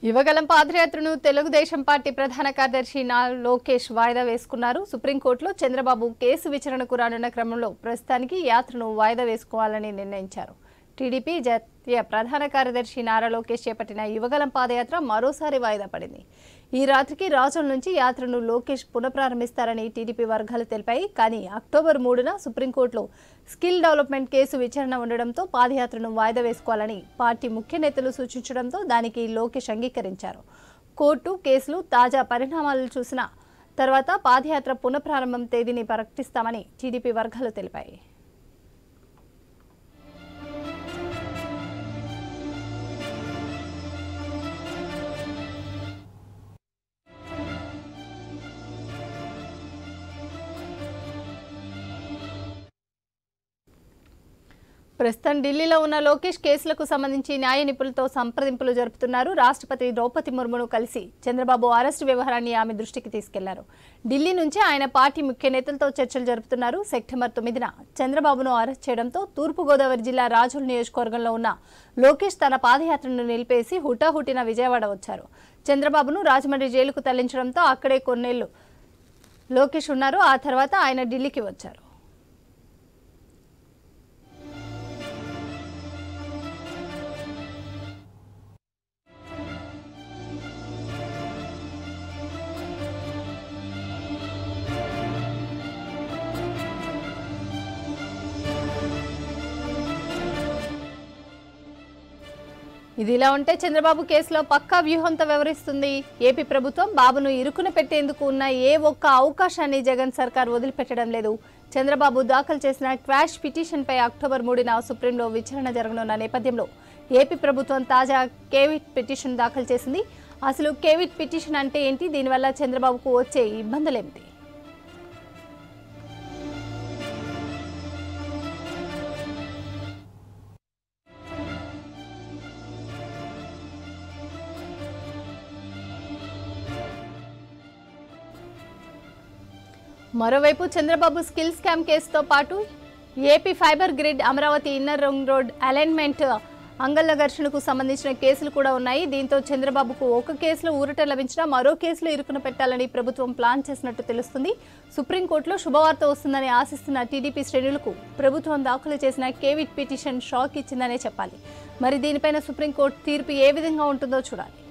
యువగలం పాదయాత్రను తెలుగుదేశం పార్టీ ప్రధాన కార్యదర్శి నా లోకేష్ వాయిదా వేసుకున్నారు సుప్రీంకోర్టులో చంద్రబాబు కేసు విచారణకు రానున్న క్రమంలో ప్రస్తుతానికి యాత్రను వాయిదా వేసుకోవాలని నిర్ణయించారు టీడీపీ జాతీయ ప్రధాన కార్యదర్శి నారా లోకేష్ చేపట్టిన యువగలం పాదయాత్ర మరోసారి వాయిదా పడింది ఈ రాత్రికి రాజుల నుంచి యాత్రను లోకేష్ పునఃప్రారంభిస్తారని టీడీపీ వర్గాలు తెలిపాయి కానీ అక్టోబర్ మూడున సుప్రీంకోర్టులో స్కిల్ డెవలప్మెంట్ కేసు విచారణ ఉండడంతో పాదయాత్రను వాయిదా వేసుకోవాలని పార్టీ ముఖ్య నేతలు సూచించడంతో దానికి లోకేష్ అంగీకరించారు కోర్టు కేసులు తాజా పరిణామాలు చూసిన తర్వాత పాదయాత్ర పునఃప్రారంభం తేదీని ప్రకటిస్తామని టీడీపీ వర్గాలు తెలిపాయి ప్రస్తుతం ఢిల్లీలో ఉన్న లోకేష్ కేసులకు సంబంధించి న్యాయ నిపుణులతో సంప్రదింపులు జరుపుతున్నారు రాష్ట్రపతి ద్రౌపది ముర్మును కలిసి చంద్రబాబు అరెస్టు వ్యవహారాన్ని ఆమె దృష్టికి తీసుకెళ్లారు ఢిల్లీ నుంచి ఆయన పార్టీ ముఖ్య నేతలతో చర్చలు జరుపుతున్నారు సెప్టెంబర్ తొమ్మిదిన చంద్రబాబును అరెస్ట్ చేయడంతో తూర్పుగోదావరి జిల్లా రాజుల నియోజకవర్గంలో ఉన్న లోకేష్ తన పాదయాత్రను నిలిపేసి హుటాహుటిన విజయవాడ వచ్చారు చంద్రబాబును రాజమండ్రి జైలుకు తరలించడంతో అక్కడే కొన్నేళ్లు లోకేష్ ఉన్నారు ఆ తర్వాత ఆయన ఢిల్లీకి వచ్చారు ఇది ఇలా ఉంటే చంద్రబాబు కేసులో పక్కా వ్యూహంతో వ్యవహరిస్తుంది ఏపీ ప్రభుత్వం బాబును ఇరుకున పెట్టేందుకు ఉన్న ఏ ఒక్క అవకాశాన్ని జగన్ సర్కార్ వదిలిపెట్టడం లేదు చంద్రబాబు దాఖలు చేసిన క్వాష్ పిటిషన్పై అక్టోబర్ మూడున సుప్రీంలో విచారణ జరగనున్న నేపథ్యంలో ఏపీ ప్రభుత్వం తాజా కేవిట్ పిటిషన్ దాఖలు చేసింది అసలు కేవిట్ పిటిషన్ అంటే ఏంటి దీనివల్ల చంద్రబాబుకు వచ్చే ఇబ్బందులేమిటి మరోవైపు చంద్రబాబు స్కిల్ స్కామ్ కేసుతో పాటు AP fibre grid Amaravati inner ring road alignment అంగళ్ళ ఘర్షణకు సంబంధించిన కేసులు కూడా ఉన్నాయి దీంతో చంద్రబాబుకు ఒక కేసులో ఊరట లభించినా మరో కేసులో ఇరుకున పెట్టాలని ప్రభుత్వం ప్లాన్ చేసినట్టు తెలుస్తుంది సుప్రీంకోర్టులో శుభవార్త వస్తుందని ఆశిస్తున్న టీడీపీ శ్రేణులకు ప్రభుత్వం దాఖలు చేసిన కేవిట్ పిటిషన్ షాక్ ఇచ్చిందనే చెప్పాలి మరి దీనిపైన సుప్రీంకోర్టు తీర్పు ఏ విధంగా ఉంటుందో చూడాలి